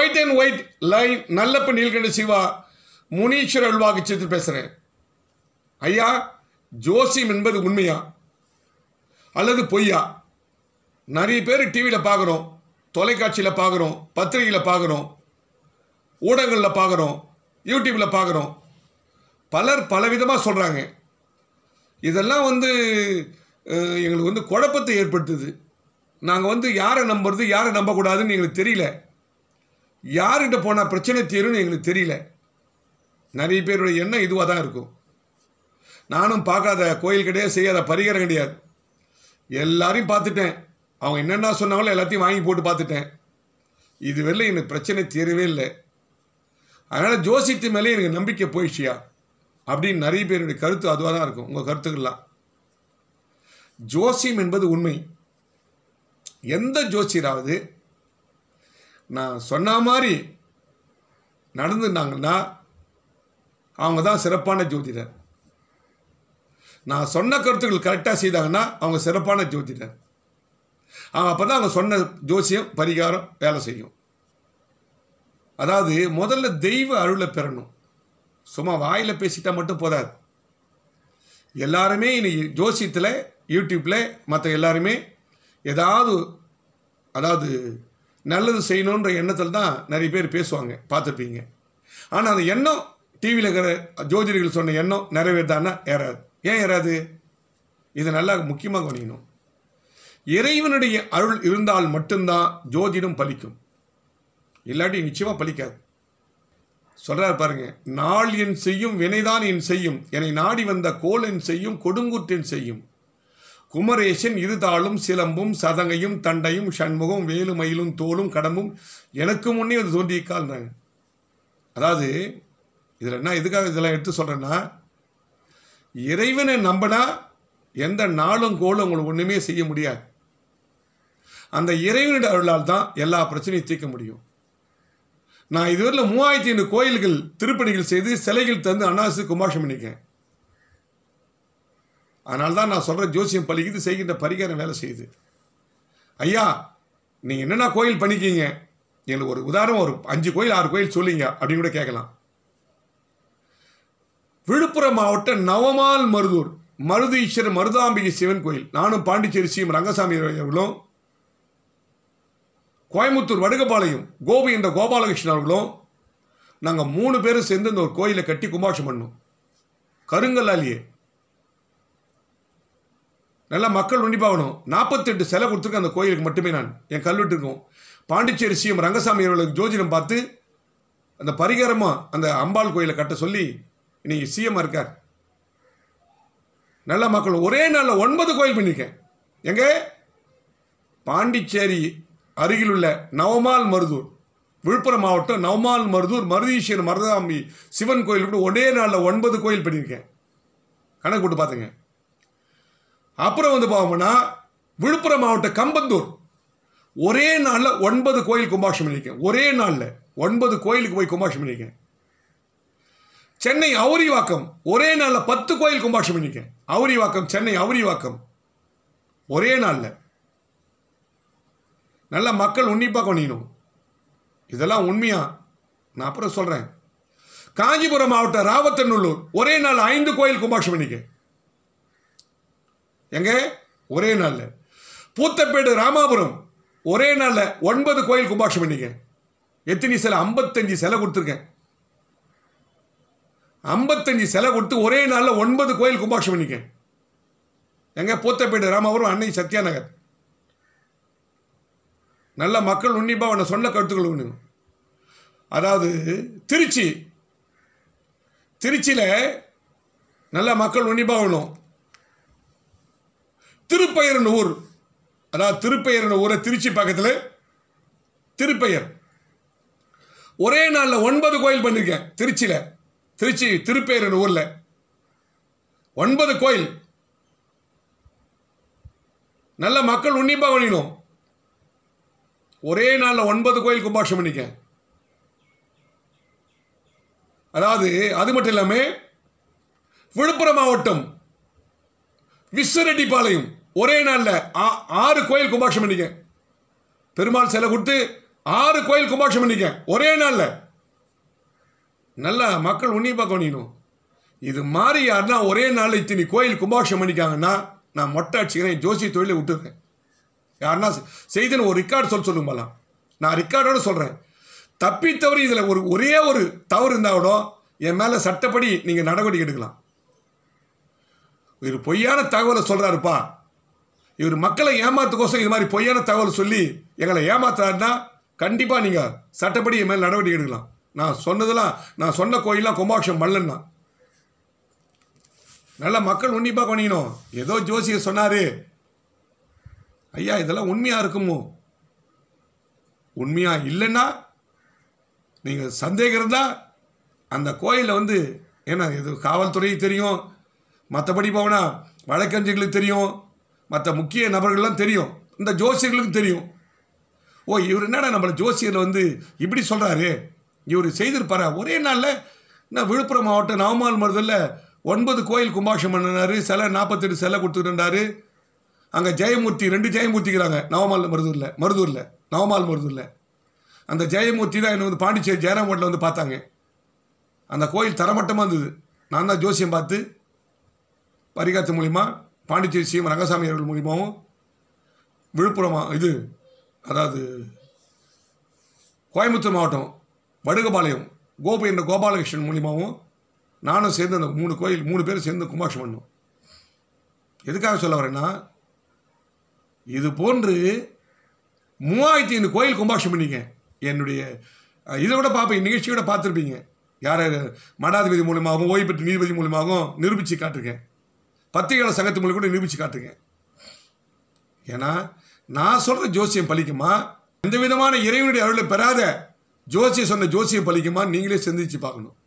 white and white line Nallappa Neelkanta Shiva Muneeswara அல்வாக்கு பேசுகிறேன் ஐயா ஜோசியம் என்பது உண்மையா அல்லது பொய்யா நிறைய பேர் டிவியில் பார்க்குறோம் தொலைக்காட்சியில் பார்க்குறோம் பத்திரிகையில் பார்க்குறோம் ஊடகங்களில் பார்க்குறோம் யூடியூப்பில் பார்க்குறோம் பலர் பலவிதமாக சொல்கிறாங்க இதெல்லாம் வந்து அஹ், எங்களுக்கு வந்து குழப்பத்தை ஏற்படுத்துது நாங்கள் வந்து யாரை நம்புறது யாரை நம்பக்கூடாதுன்னு எங்களுக்கு தெரியல யார்கிட்ட போனால் பிரச்சனை தீரும்னு எங்களுக்கு தெரியல நிறைய பேருடைய எண்ணம் இதுவாக தான் இருக்கும் நானும் பார்க்காத கோயில் கிடையாது செய்யாத பரிகாரம் கிடையாது எல்லாரையும் பார்த்துட்டேன் அவங்க என்னென்ன சொன்னாங்களோ எல்லாத்தையும் வாங்கி போட்டு பார்த்துட்டேன் இதுவரையிலும் எனக்கு பிரச்சனை தீரவே இல்லை அதனால் ஜோசியத்து மேலே எனக்கு நம்பிக்கை போயிடுச்சியா அப்படின்னு நிறைய பேருடைய கருத்து அதுவாக தான் இருக்கும் உங்கள் கருத்துக்கள்லாம் ஜோசியம் என்பது உண்மை எந்த ஜோசியராவது நான் சொன்ன மாதிரி நடந்துட்டாங்கன்னா அவங்க தான் சிறப்பான ஜோதிடர் நான் சொன்ன கருத்துக்கள் கரெக்டாக செய்தாங்கன்னா அவங்க சிறப்பான ஜோதிடர் அவங்க அப்போ தான் அவங்க சொன்ன ஜோசியம் பரிகாரம் வேலை செய்யும் அதாவது முதல்ல தெய்வ அருளை பெறணும் சும்மா வாயில் பேசிட்டா மட்டும் போதாது எல்லாருமே இன்னைக்கு ஜோசியத்தில் யூடியூப்பில் மற்ற எல்லாருமே ஏதாவது அதாவது நல்லது செய்யணுன்ற எண்ணத்தில் தான் நிறைய பேர் பேசுவாங்க பார்த்துருப்பீங்க ஆனால் அந்த எண்ணம் டிவியில் இருக்கிற ஜோதிடர்கள் சொன்ன எண்ணம் நிறைவேற்றான்னா ஏறாது ஏன் ஏறாது இதை நல்லா முக்கியமாக கவனிக்கணும் இறைவனுடைய அருள் இருந்தால் மட்டும்தான் ஜோதிடம் பலிக்கும் இல்லாட்டி நிச்சயமாக பலிக்காது சொல்றார் பாருங்க நாள் என் செய்யும் வினைதான் என் செய்யும் என்னை நாடி வந்த கோல் என் செய்யும் கொடுங்குற்றென் செய்யும் குமரேசன் இருதாளும் சிலம்பும் சதங்கையும் தண்டையும் சண்முகம் வேலுமயிலும் தோலும் கடம்பும் எனக்கு முன்னே அது தோன்றியிருக்காள்னாங்க அதாவது இதில் என்ன எதுக்காக இதெல்லாம் எடுத்து சொல்கிறேன்னா இறைவனை நம்பினா எந்த நாளும் கோலும் உங்களுக்கு ஒன்றுமே செய்ய முடியாது அந்த இறைவனுடைய அருளால் தான் எல்லா பிரச்சனையும் தீர்க்க முடியும் நான் இதுவரையில் மூவாயிரத்தி ஐநூறு கோயில்கள் திருப்பணிகள் செய்து சிலைகள் தந்து அனாசு கும்பாஷம் பண்ணிக்கேன் அதனால தான் நான் சொல்கிற ஜோசியம் பலிக்குது செய்கின்ற பரிகாரம் வேலை செய்யுது ஐயா நீங்கள் என்னென்ன கோயில் பண்ணிக்கீங்க எங்களுக்கு ஒரு உதாரணம் ஒரு அஞ்சு கோயில் ஆறு கோயில் சொல்லிங்க அப்படின்னு கூட கேட்கலாம் விழுப்புரம் மாவட்டம் நவமால் மருதூர் மருதீஸ்வரர் மருதாம்பிகை சிவன் கோயில் நானும் பாண்டிச்சேரி சிஎம் ரங்கசாமி அவர்களும் கோயம்புத்தூர் வடுகபாளையம் கோபி என்ற கோபாலகிருஷ்ணன் அவர்களும் நாங்கள் மூணு பேரும் சேர்ந்து இந்த ஒரு கோயிலை கட்டி கும்பாஷம் பண்ணோம் கருங்கல்லாலேயே நல்லா மக்கள் உன்னிப்பாகணும் நாற்பத்தெட்டு சிலை கொடுத்துருக்கேன் அந்த கோயிலுக்கு மட்டுமே நான் என் கல்வெட்டுக்கும் பாண்டிச்சேரி சிஎம் ரங்கசாமி அவர்களுக்கு ஜோதிடம் பார்த்து அந்த பரிகாரமாக அந்த அம்பாள் கோயிலை கட்ட சொல்லி இன்னைக்கு சிஎம் இருக்கார் நல்ல மக்கள் ஒரே நாளில் ஒன்பது கோயில் பண்ணியிருக்கேன் எங்க பாண்டிச்சேரி அருகிலுள்ள நவமால் மருதூர் விழுப்புரம் மாவட்டம் நவமால் மருதூர் மருதீஸ்வரர் மருதாம்பி சிவன் கோயில் கூட ஒரே நாளில் ஒன்பது கோயில் பண்ணியிருக்கேன் கணக்கு போட்டு பார்த்துங்க அப்புறம் வந்து பார்த்தோம்னா விழுப்புரம் மாவட்டம் கம்பந்தூர் ஒரே நாளில் ஒன்பது கோயில் கும்பாஷம் பண்ணியிருக்கேன் ஒரே நாளில் ஒன்பது கோயிலுக்கு போய் கும்பாஷம் பண்ணியிருக்கேன் சென்னை அவுரிவாக்கம் ஒரே நாளில் பத்து கோயில் கும்பாஷம் பண்ணியிருக்கேன் அவுரிவாக்கம் சென்னை அவுரிவாக்கம் ஒரே நாளில் நல்ல மக்கள் உன்னிப்பாக கவனிக்கணும் இதெல்லாம் உண்மையா நான் அப்புறம் சொல்கிறேன் காஞ்சிபுரம் மாவட்டம் ராவத்தநல்லூர் ஒரே நாள் ஐந்து கோயில் கும்பாஷம் பண்ணிக்க எங்க ஒரே நாளில் பூத்தப்பேடு ராமாபுரம் ஒரே நாளில் ஒன்பது கோயில் கும்பாஷம் பண்ணிக்க எத்தனை சிலை ஐம்பத்தஞ்சு சிலை கொடுத்துருக்கேன் ஐம்பத்தஞ்சு சிலை கொடுத்து ஒரே நாளில் ஒன்பது கோயில் கும்பாஷம் பண்ணிக்க எங்க பூத்தப்பேடு ராமாபுரம் அன்னை சத்யாநகர் நல்ல மக்கள் உன்னிப்பாக அவனை சொன்ன கருத்துக்கள் ஒன்று அதாவது திருச்சி திருச்சியில் நல்ல மக்கள் உன்னிப்பாக வேணும் திருப்பெயர்னு ஊர் அதாவது திருப்பெயர்னு ஊரை திருச்சி பக்கத்தில் திருப்பெயர் ஒரே நாளில் ஒன்பது கோயில் பண்ணியிருக்கேன் திருச்சியில் திருச்சி திருப்பெயர்னு ஊரில் ஒன்பது கோயில் நல்ல மக்கள் உன்னிப்பாக வேணும் ஒரே நாளில் ஒன்பது கோயில் கும்பாஷம் பண்ணிக்க அதாவது அது மட்டும் இல்லாமல் விழுப்புரம் மாவட்டம் விஸ்வரெட்டிப்பாளையம் ஒரே நாளில் ஆறு கோயில் கும்பாஷம் பண்ணிக்க பெருமாள் சிலை கொடுத்து ஆறு கோயில் கும்பாஷம் பண்ணிக்கேன் ஒரே நாளில் நல்லா மக்கள் உன்னிப்பாக கவனிக்கணும் இது மாதிரி யாருன்னா ஒரே நாளில் இத்தனி கோயில் கும்பாஷம் பண்ணிக்காங்கன்னா நான் மொட்டை அடிச்சுக்கிறேன் ஜோசி தொழிலை விட்டுருக்கேன் யாருன்னா செய்துன்னு ஒரு ரெக்கார்டு சொல்ல சொல்லுங்கலாம் நான் ரெக்கார்டோட சொல்கிறேன் தப்பி தவறி இதில் ஒரு ஒரே ஒரு தவறு இருந்தால் கூட என் மேலே சட்டப்படி நீங்கள் நடவடிக்கை எடுக்கலாம் இவர் பொய்யான தகவலை சொல்கிறாருப்பா இவர் மக்களை ஏமாத்துக்கோசம் இது மாதிரி பொய்யான தகவல் சொல்லி எங்களை ஏமாத்துறாருன்னா கண்டிப்பாக நீங்கள் சட்டப்படி என் மேல் நடவடிக்கை எடுக்கலாம் நான் சொன்னதெல்லாம் நான் சொன்ன கோயிலாம் கும்பாபிஷம் பண்ணலன்னா நல்ல மக்கள் உன்னிப்பாக பண்ணிக்கணும் ஏதோ ஜோசியர் சொன்னார் ஐயா இதெல்லாம் உண்மையாக இருக்குமோ உண்மையாக இல்லைன்னா நீங்கள் சந்தேகம் இருந்தால் அந்த கோயிலில் வந்து ஏன்னா இது காவல்துறைக்கு தெரியும் மற்றபடி போனா வழக்கறிஞர்களுக்கு தெரியும் மற்ற முக்கிய நபர்கள்லாம் தெரியும் இந்த ஜோசியர்களுக்கு தெரியும் ஓ இவர் என்னடா நம்மளை ஜோசியரில் வந்து இப்படி சொல்கிறாரு இவர் செய்திருப்பாரா ஒரே நாளில் நான் விழுப்புரம் மாவட்டம் நவமால் மருதில் ஒன்பது கோயில் கும்பாஷம் பண்ணினார் சிலை நாற்பத்தெட்டு சிலை கொடுத்துருந்தாரு அங்கே ஜெயமூர்த்தி ரெண்டு ஜெயமூர்த்திக்கிறாங்க நவமால் மருதூரில் மருதூரில் நவமால் மருதூரில் அந்த ஜெயமூர்த்தி தான் என்னை வந்து பாண்டிச்சேரி ஜெயராம் ஹோட்டலில் வந்து பார்த்தாங்க அந்த கோயில் தரமட்டமாக இருந்தது நான் தான் ஜோசியம் பார்த்து பரிகாத்து மூலிமா பாண்டிச்சேரி சிஎம் ரங்கசாமி அவர்கள் மூலியமாகவும் விழுப்புரம் மா- இது அதாவது கோயம்புத்தூர் மாவட்டம் வடுகபாளையம் கோபி என்ற கோபாலகிருஷ்ணன் மூலியமாகவும் நானும் சேர்ந்து அந்த மூணு கோயில் மூணு பேரும் சேர்ந்து கும்பாஷம் பண்ணோம் எதுக்காக சொல்ல வரேன்னா இது போன்று மூவாயிரத்தி ஐந்து கோயில் கும்பாஷம் பண்ணிங்க என்னுடைய அஹ், இதை கூட பார்ப்பீங்க நிகழ்ச்சி கூட பார்த்துருப்பீங்க யார் யார் மடாதிபதி மூலியமாகவும் ஓய்வு பெற்ற நீதிபதி மூலியமாகவும் நிரூபித்து காட்டிருக்கேன் பத்திரிகையாளர் சங்கத்து மூலம் கூட நிரூபித்து காட்டிருக்கேன் ஏன்னா நான் சொல்கிற ஜோசியம் பலிக்குமா எந்த விதமான இறைவனுடைய அருளை பெறாத ஜோசியம் சொன்ன ஜோசியம் பலிக்குமா நீங்களே சிந்திச்சு பார்க்கணும்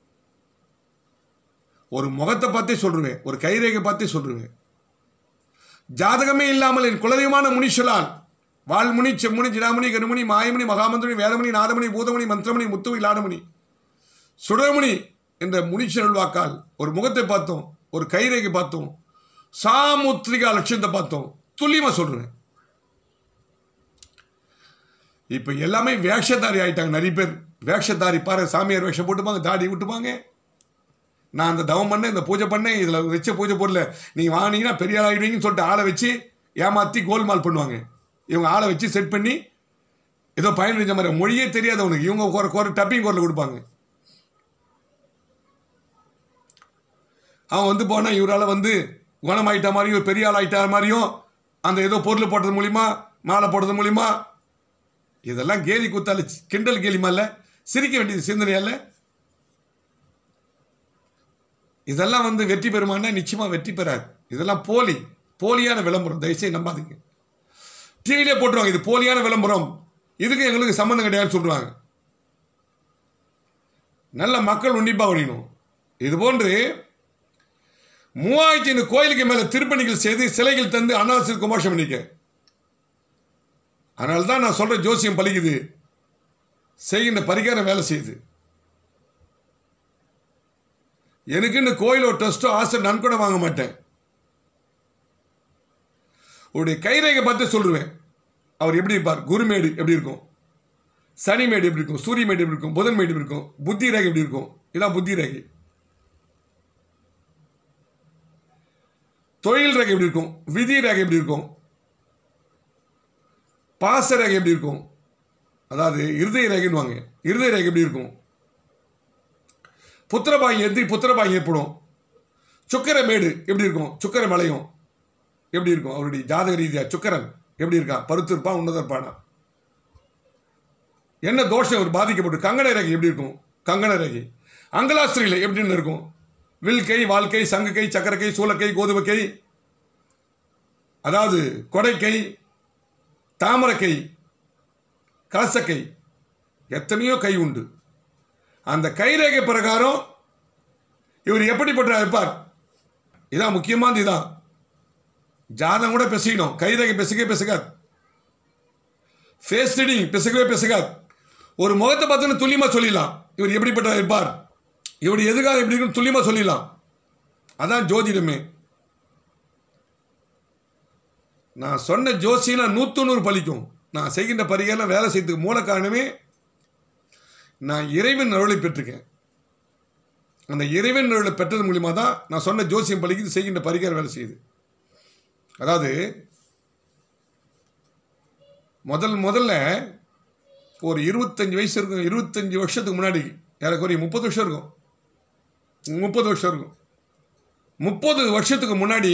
ஒரு முகத்தை பார்த்தே சொல்லுவேன் ஒரு கைரேகை பார்த்தே சொல்லுவேன் ஜாதகமே இல்லாமல் என் குலதெய்வமான முனிஷலால் வால்முனி செம்முனி ஜிடாமணி கருமணி மாயமணி மகாமந்திரி வேதமணி நாதமணி பூதமணி மந்திரமணி முத்துவி லாடமணி சுடரமணி என்ற முனிச்சருள் வாக்கால் ஒரு முகத்தை பார்த்தோம் ஒரு கைரேகை பார்த்தோம் சாமுத்திரிகா லட்சியத்தை பார்த்தோம் துல்லியமாக சொல்கிறேன் இப்போ எல்லாமே வேஷதாரி ஆயிட்டாங்க நிறைய பேர் வேஷதாரி பாரு சாமியார் வேஷம் போட்டுப்பாங்க தாடி விட்டுப்பாங்க நான் அந்த தவம் பண்ணேன் இந்த பூஜை பண்ணேன் இதில் வச்ச பூஜை பொருள் நீங்கள் வாங்கினீங்கன்னா பெரிய ஆள் ஆகிடுவீங்கன்னு சொல்லிட்டு ஆளை வச்சு ஏமாற்றி கோல்மால் பண்ணுவாங்க இவங்க ஆளை வச்சு செட் பண்ணி ஏதோ பயனடைஞ்ச மாதிரி மொழியே தெரியாது அவனுக்கு இவங்க குறை குறை டப்பிங் குரல் கொடுப்பாங்க அவன் வந்து போனால் இவரால் வந்து குணமாயிட்ட மாதிரியும் இவர் பெரிய ஆள் ஆயிட்ட மாதிரியும் அந்த ஏதோ பொருள் போட்டது மூலிமா மாலை போடுறது மூலிமா இதெல்லாம் கேலி குத்தால கிண்டல் கேலிமா இல்லை சிரிக்க வேண்டியது சிந்தனையா இல்லை இதெல்லாம் வந்து வெற்றி பெறுமான்னா நிச்சயமா வெற்றி பெறாது இதெல்லாம் போலி போலியான விளம்பரம் தயவுசெய்து நம்பாதீங்க டிவிலே போட்டுருவாங்க இது போலியான விளம்பரம் இதுக்கு எங்களுக்கு சம்மந்தம் கிடையாதுன்னு சொல்றாங்க நல்ல மக்கள் உன்னிப்பாக வழியணும் இது போன்று மூவாயிரத்தி ஐநூறு கோயிலுக்கு மேல திருப்பணிகள் செய்து சிலைகள் தந்து அனாவசிய குமாஷம் பண்ணிக்க அதனால தான் நான் சொல்ற ஜோசியம் பலிக்குது செய்கின்ற பரிகாரம் வேலை செய்யுது எனக்குன்னு கோயிலோ டெஸ்ட்டோ ஆசை நன்கொடை வாங்க மாட்டேன் உடைய கைரேகை பார்த்து சொல்லுவேன் அவர் எப்படி இருப்பார் குருமேடு எப்படி இருக்கும் சனி மேடு எப்படி இருக்கும் சூரிய மேடு எப்படி இருக்கும் புதன் மேடு எப்படி இருக்கும் புத்தி ரேகை எப்படி இருக்கும் இதான் புத்தி ரேகை தொழில் ரேகை எப்படி இருக்கும் விதி ரேகை எப்படி இருக்கும் பாச ரேகை எப்படி இருக்கும் அதாவது இருதய ரேகைன்னுவாங்க இருதய ரேகை எப்படி இருக்கும் புத்திரபாகி எந்தி புத்திரபாகி ஏற்படும் சுக்கர மேடு எப்படி இருக்கும் சுக்கர மலையும் எப்படி இருக்கும் அவருடைய ஜாதக ரீதியா சுக்கரன் எப்படி இருக்கான் பருத்து இருப்பான் உன்னத இருப்பானா என்ன தோஷம் அவர் பாதிக்கப்பட்டு கங்கண ரேகை எப்படி இருக்கும் கங்கண ரேகை அங்கலாஸ்திரியில் எப்படின்னு இருக்கும் வில் கை வாழ்க்கை சங்கு கை சக்கரக்கை சூலக்கை கோதுமை கை அதாவது கொடைக்கை தாமரக்கை கலசக்கை எத்தனையோ கை உண்டு அந்த கைரேகை பிரகாரம் இவர் எப்படிப்பட்ட இருப்பார் இதான் முக்கியமானது இதான் ஜாதகம் கூட பேசிக்கணும் கைரேகை பேசுகவே பேசுகாது ஃபேஸ் ரீடிங் பேசுகவே பேசுகாது ஒரு முகத்தை பார்த்துன்னு துல்லியமாக சொல்லிடலாம் இவர் எப்படிப்பட்ட இருப்பார் இவருடைய எதிர்காலம் எப்படி இருக்குன்னு துல்லியமாக சொல்லிடலாம் அதான் ஜோதிடமே நான் சொன்ன ஜோசியம் நூற்று நூறு பலிக்கும் நான் செய்கின்ற பரிகாரம் வேலை செய்யறதுக்கு மூல காரணமே நான் இறைவன் அருளை பெற்றிருக்கேன் அந்த இறைவன் அருளை பெற்றது மூலியமாக தான் நான் சொன்ன ஜோசியம் பலிக்கு செய்கின்ற பரிகாரம் வேலை செய்யுது அதாவது முதல் முதல்ல ஒரு இருபத்தஞ்சி வயசு இருக்கும் இருபத்தஞ்சி வருஷத்துக்கு முன்னாடி ஏறக்குறைய முப்பது வருஷம் இருக்கும் முப்பது வருஷம் இருக்கும் முப்பது வருஷத்துக்கு முன்னாடி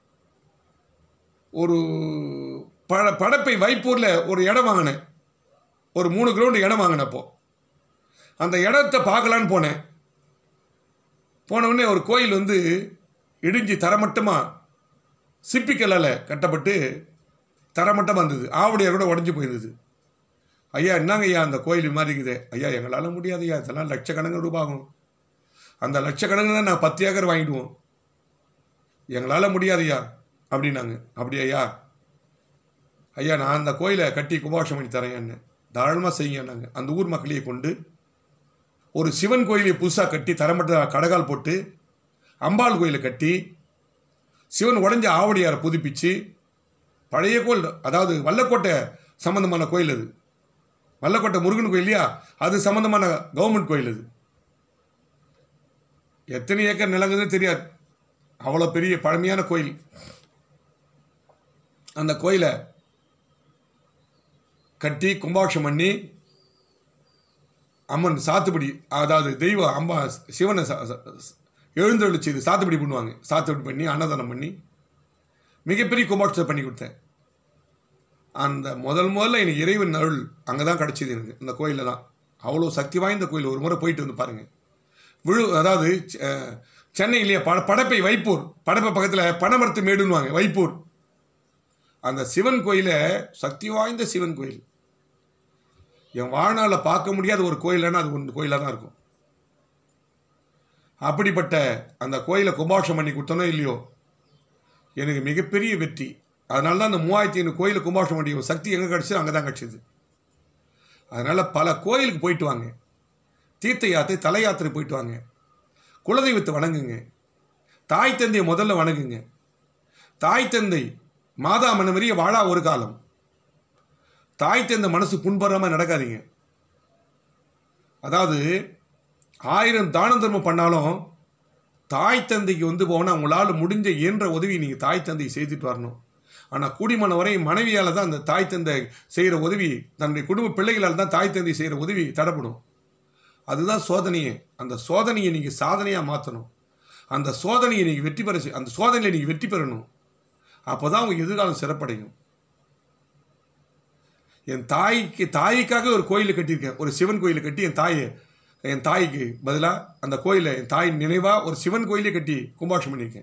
ஒரு பட படப்பை வைப்பூரில் ஒரு இடம் வாங்கினேன் ஒரு மூணு கிரவுண்டு இடம் வாங்கினப்போ அந்த இடத்த பார்க்கலான்னு போனேன் போன உடனே ஒரு கோயில் வந்து இடிஞ்சு தரமட்டமாக சிப்பிக்கல்லால் கட்டப்பட்டு தரமட்டமாக இருந்தது ஆவடியார் கூட உடஞ்சி போயிருந்தது ஐயா என்னங்க ஐயா அந்த கோயில் இது மாதிரி இருக்குது ஐயா எங்களால் முடியாது ஐயா இதெல்லாம் லட்சக்கணக்கு ரூபாய் ஆகும் அந்த லட்சக்கணக்கு தான் நான் பத்து ஏக்கர் வாங்கிடுவோம் எங்களால் முடியாதுய்யா அப்படின்னாங்க அப்படியா ஐயா ஐயா நான் அந்த கோயிலை கட்டி கும்பாபிஷம் பண்ணி தரேன் என்ன தாராளமாக செய்யுங்கன்னாங்க அந்த ஊர் மக்களையே கொண்டு ஒரு சிவன் கோயிலை புதுசாக கட்டி தரமட்ட கடகால் போட்டு அம்பாள் கோயிலை கட்டி சிவன் உடஞ்ச ஆவடியாரை புதுப்பிச்சு பழைய கோயில் அதாவது வல்லக்கோட்டை சம்பந்தமான கோயில் அது வல்லக்கோட்டை முருகன் கோயில் இல்லையா அது சம்பந்தமான கவர்மெண்ட் கோயில் அது எத்தனை ஏக்கர் நிலங்குதுன்னு தெரியாது அவ்வளோ பெரிய பழமையான கோயில் அந்த கோயிலை கட்டி கும்பாபிஷம் பண்ணி அம்மன் சாத்துப்படி அதாவது தெய்வ அம்மா சிவனை சா- சா- எழுந்தருளி செய்து சாத்துப்படி பண்ணுவாங்க சாத்துப்படி பண்ணி அன்னதானம் பண்ணி மிகப்பெரிய கும்பாபிஷத்தை பண்ணி கொடுத்தேன் அந்த முதல் முதல்ல எனக்கு இறைவன் அருள் அங்கே தான் கிடச்சிது எனக்கு இந்த கோயிலில் தான் அவ்வளோ சக்தி வாய்ந்த கோயில் ஒரு முறை போயிட்டு வந்து பாருங்கள் விழு அதாவது செ- சென்னையிலேயே பட படப்பை வைப்பூர் படப்பை பக்கத்தில் பனமரத்து மேடுன்னுவாங்க வைப்பூர் அந்த சிவன் கோயிலை சக்தி வாய்ந்த சிவன் கோயில் என் வாழ்நாளில் பார்க்க முடியாத ஒரு கோயில்னா அது ஒரு கோயிலாக தான் இருக்கும் அப்படிப்பட்ட அந்த கோயிலை கும்பாபிஷம் பண்ணி கொடுத்தனோ இல்லையோ எனக்கு மிகப்பெரிய வெற்றி அதனால தான் அந்த மூவாயிரத்தி ஐநூறு கோயிலை கும்பாபிஷம் பண்ணி சக்தி எங்கே கிடச்சதோ அங்கே தான் கிடச்சிது அதனால் பல கோயிலுக்கு போயிட்டு வாங்க தீர்த்த யாத்திரை தல யாத்திரை போயிட்டு வாங்க குலதெய்வத்தை வணங்குங்க தாய் தந்தையை முதல்ல வணங்குங்க தாய் தந்தை மாதா மனவரிய வாழா ஒரு காலம் தாய் தந்தை மனசு புண்படாமல் நடக்காதீங்க அதாவது ஆயிரம் தான தர்மம் பண்ணாலும் தாய் தந்தைக்கு வந்து போனால் உங்களால் முடிஞ்ச இயன்ற உதவி நீங்கள் தாய் தந்தையை செய்துட்டு வரணும் ஆனால் கூடிமான வரை மனைவியால் தான் அந்த தாய் தந்தை செய்கிற உதவி தன்னுடைய குடும்ப பிள்ளைகளால் தான் தாய் தந்தை செய்கிற உதவி தடப்படும் அதுதான் சோதனையே அந்த சோதனையை நீங்கள் சாதனையாக மாற்றணும் அந்த சோதனையை நீங்கள் வெற்றி பெற செய்- அந்த சோதனையில் நீங்கள் வெற்றி பெறணும் அப்போ தான் உங்கள் எதிர்காலம் சிறப்படையும் என் தாய்க்கு தாய்க்காக ஒரு கோயிலை கட்டியிருக்கேன் ஒரு சிவன் கோயிலை கட்டி என் தாயை என் தாய்க்கு பதிலாக அந்த கோயிலை என் தாய் நினைவாக ஒரு சிவன் கோயிலே கட்டி கும்பாஷம் பண்ணியிருக்கேன்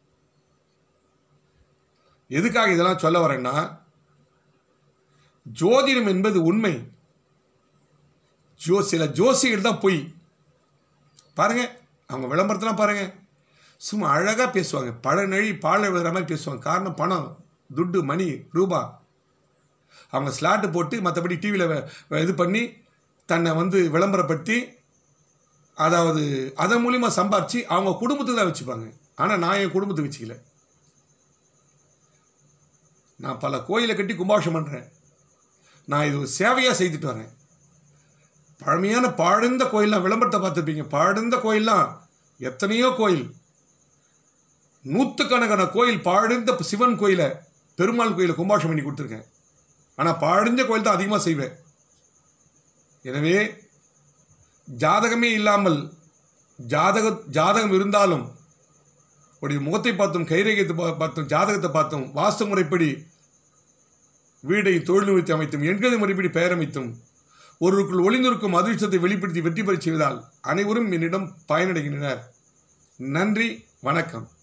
எதுக்காக இதெல்லாம் சொல்ல வரேன்னா ஜோதிடம் என்பது உண்மை ஜோ சில ஜோசியர்கள் தான் பொய் பாருங்க அவங்க விளம்பரத்தெல்லாம் பாருங்க சும்மா அழகாக பேசுவாங்க பழ நழி பால் எழுதுற மாதிரி பேசுவாங்க காரணம் பணம் துட்டு மணி ரூபா அவங்க ஸ்லாட்டு போட்டு மற்றபடி டிவியில் இது பண்ணி தன்னை வந்து விளம்பரப்படுத்தி அதாவது அதன் மூலிமா சம்பாரித்து அவங்க குடும்பத்துக்கு தான் வச்சுப்பாங்க ஆனால் நான் என் குடும்பத்துக்கு வச்சுக்கல நான் பல கோயிலை கட்டி கும்பாபிஷம் பண்ணுறேன் நான் இது ஒரு சேவையாக செய்துட்டு வரேன் பழமையான பாழ்ந்த கோயில்லாம் விளம்பரத்தை பார்த்துருப்பீங்க பாழ்ந்த கோயில்லாம் எத்தனையோ கோயில் நூற்றுக்கணக்கான கோயில் பாழ்ந்த சிவன் கோயிலை பெருமாள் கோயிலை கும்பாஷம் பண்ணி கொடுத்துருக்கேன் ஆனால் பாழ்ந்த கோயில் தான் அதிகமாக செய்வேன் எனவே ஜாதகமே இல்லாமல் ஜாதக ஜாதகம் இருந்தாலும் உடைய முகத்தை பார்த்தும் கைரேகத்தை பா- பார்த்தும் ஜாதகத்தை பார்த்தும் வாஸ்து முறைப்படி வீடை தொழில் வைத்து அமைத்தும் எண்கதை முறைப்படி பெயரமைத்தும் ஒருவருக்குள் ஒளிந்திருக்கும் அதிர்ஷ்டத்தை வெளிப்படுத்தி வெற்றி பெறச் செய்வதால் அனைவரும் என்னிடம் பயனடைகின்றனர் நன்றி வணக்கம்